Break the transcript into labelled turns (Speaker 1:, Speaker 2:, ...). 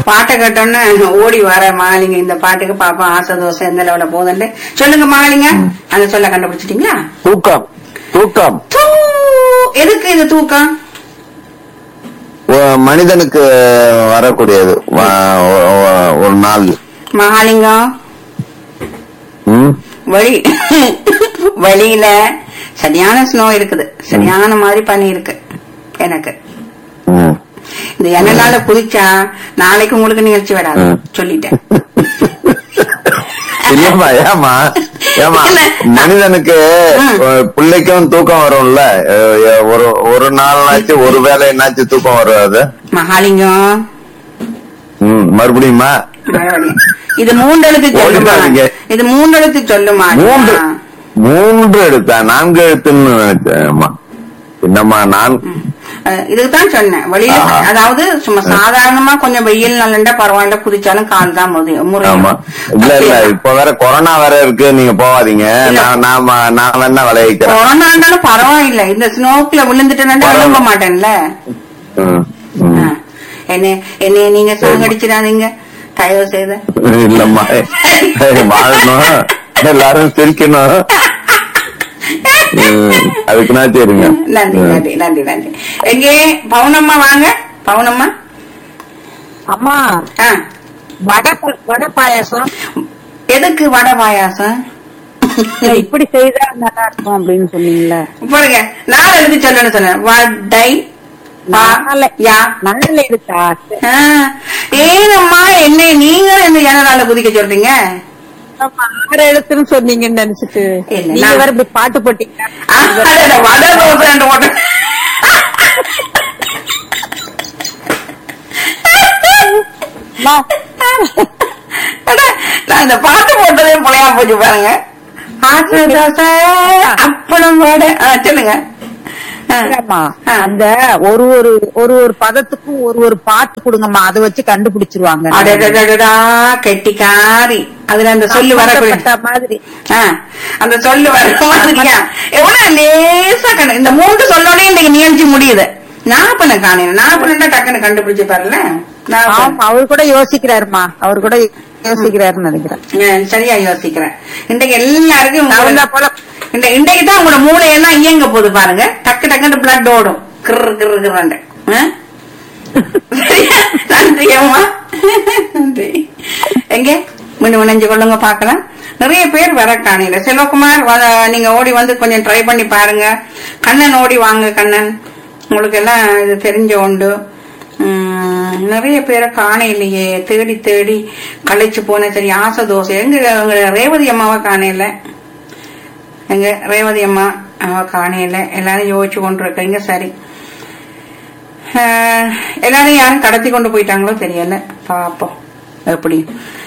Speaker 1: பாட்டை கேட்டோன்னு ஓடி வர மாலிங்க இந்த பாட்டுக்கு பாப்பா ஆசை தோசை எந்த லெவல போகுதுன்னு சொல்லுங்க மாலிங்க அந்த சொல்ல கண்டுபிடிச்சிட்டீங்களா
Speaker 2: தூக்கம் தூக்கம்
Speaker 1: தூ, எதுக்கு இது தூக்கம்
Speaker 2: ஒ- மனிதனுக்கு வரக்கூடியது வ- ஒ- ஒ- ஒரு நாள்
Speaker 1: மகாலிங்கம்
Speaker 2: ம்?
Speaker 1: வழி வழியில சரியான ஸ்னோ இருக்குது சரியான மாதிரி பனி இருக்கு எனக்கு
Speaker 2: ம்.
Speaker 1: இந்த எண்ணெயால குதிச்சா நாளைக்கு உங்களுக்கு நிகழ்ச்சி வராது
Speaker 2: ம்.
Speaker 1: சொல்லிட்டேன்
Speaker 2: இல்லம்மா ஏமா ஏமா
Speaker 1: இல்ல.
Speaker 2: மனிதனுக்கு
Speaker 1: ம்.
Speaker 2: அஹ், பிள்ளைக்கும் தூக்கம் வரும்ல அஹ், எ- ஒரு ஒரு நாள்னாச்சும் ஒரு வேளை என்னாச்சும் தூக்கம் வராது
Speaker 1: மகாலிங்கம்
Speaker 2: ம் மறுபடியுமா
Speaker 1: மறுபடியும். இது மூன்றெழுத்து சொல்லுமா
Speaker 2: ஓடிடாதீங்க.
Speaker 1: இது மூன்றெழுத்து சொல்லுமா
Speaker 2: மூன்று மூன்று எழுத்தா நான்கு எழுத்துன்னு நினைச்சேன் அம்மா என்னம்மா நான்
Speaker 1: அஹ் இதுக்குதான் சொன்னேன் வெளியில
Speaker 2: ஆஹா.
Speaker 1: அதாவது சும்மா சாதாரணமா கொஞ்சம் வெயில் நல்லண்டா பரவாயில்ல குதிச்சாலும் கால் தான் முதி- முறியும்.
Speaker 2: ஆமா இல்ல இல்ல இப்ப வேற கொரோனா வேற இருக்கு நீங்க போகாதீங்க
Speaker 1: இல்ல.
Speaker 2: நான் நான் ம- நான் வேணா விளைவிக்கிறேன்
Speaker 1: கொரோனா இருந்தாலும் பரவாயில்ல இந்த ஸ்னோக்குல விழுந்துட்டேன்னா
Speaker 2: பரவாயில்ல.
Speaker 1: எழும்ப மாட்டேன்ல
Speaker 2: ம், ம்.
Speaker 1: ஆ. என்ன என்னைய நீங்க சாங்கடிச்சிடாதீங்க தயவு செய்து
Speaker 2: இல்லம்மா ஏய், வாழணும் எல்லாரும் சிரிக்கணும் ம், அதுக்குன்னா சரிங்க
Speaker 1: நன்றி
Speaker 2: ம்.
Speaker 1: நன்றி நன்றி நன்றி எங்கே பவுனம்மா வாங்க பவுனம்மா
Speaker 3: அம்மா
Speaker 1: ஆ
Speaker 3: வடை ப- வடை பாயாசம்
Speaker 1: எதுக்கு வடை பாயாசம்
Speaker 3: இப்படி செய்தா நல்லா இருக்கும் அப்படின்னு சொன்னீங்கல்ல
Speaker 1: பாருங்க நான் எதுக்கு சொல்லணும்னு சொன்னேன் வடை பா-
Speaker 3: நாளை
Speaker 1: யா
Speaker 3: நாளை இருக்கா
Speaker 1: ஆ, ஏனம்மா என்ன நீங்க இந்த ஜனநாள குதிக்க சொல்றீங்க
Speaker 3: ஆமா, ஆறு எழுத்துன்னு சொன்னீங்கன்னு நினைச்சிட்டு
Speaker 1: இல்ல,
Speaker 3: நீங்க
Speaker 1: நான்-
Speaker 3: வேற இப்படி பாட்டு போட்டீங்க
Speaker 1: ஆ, அடடா, வடை தோசை ரெண்டு போட்டேன்
Speaker 3: அம்மா,
Speaker 1: அடா, நான் இந்த பாட்டு போட்டதே புள்ளையா போச்சு பாருங்க ஆசை தோசை அப்பளம் வடை ஆ, சொல்லுங்க ஆ.
Speaker 3: இல்லம்மா,
Speaker 1: ஆ.
Speaker 3: அந்த ஒரு ஒரு ஒரு ஒரு பதத்துக்கும் ஒரு ஒரு பாட்டு கொடுங்கம்மா அதை வச்சு கண்டுபிடிச்சிருவாங்க
Speaker 1: அடடடடடா கெட்டிக்காரி அதுல அந்த சொல்லு வரக்கூடிய
Speaker 3: சம்பந்தப்பட்ட மாதிரி
Speaker 1: ஆ, அந்த சொல்லு வர மாதிரியா எவ்வளவு லேசா கண்டு இந்த மூன்று சொல்லோடய இன்னைக்கு நிகழ்ச்சி முடியுது நான் பண்ண காணேன் நான் பண்ணா டக்குன்னு கண்டுபிடிச்சு பாருல நான்
Speaker 3: ஆமா அவர் கூட யோசிக்கிறாருமா அவர் கூட யோசிக்கிறாருன்னு நினைக்கிறேன்
Speaker 1: நான் சரியா யோசிக்கிறேன் இன்றைக்கு எல்லாருக்கும் உங்களோட-
Speaker 3: தகுந்தா போல
Speaker 1: இந்த இன்றைக்கு தான் உங்களோட மூளையெல்லாம் இயங்க போகுது பாருங்க டக்கு டக்குன்னு பிளட் ஓடும் கிரு கிரு கிருண்டு ஆ? சரியா? நன்றி அம்மா நன்றி எங்க மீண்டும் இணைஞ்சு கொள்ளுங்க பாக்கலாம் நிறைய பேர் வர காணையில செல்வகுமார் வ- நீங்க ஓடி வந்து கொஞ்சம் ட்ரை பண்ணி பாருங்க கண்ணன் ஓடி வாங்க கண்ணன் உங்களுக்கு எல்லாம் இது தெரிஞ்ச உண்டு உம், நிறைய பேரை காணையிலையே தேடி தேடி களைச்சு போன சரி ஆசை தோசை எங்க உங்க ரேவதி அம்மாவை காணையில எங்க ரேவதி அம்மா அவ காணையில எல்லாரும் யோசிச்சு கொண்டு இருக்கீங்க சரி ஆஹ், எல்லாரும் யாரும் கடத்தி கொண்டு போயிட்டாங்களோ தெரியல பாப்போம் எப்படி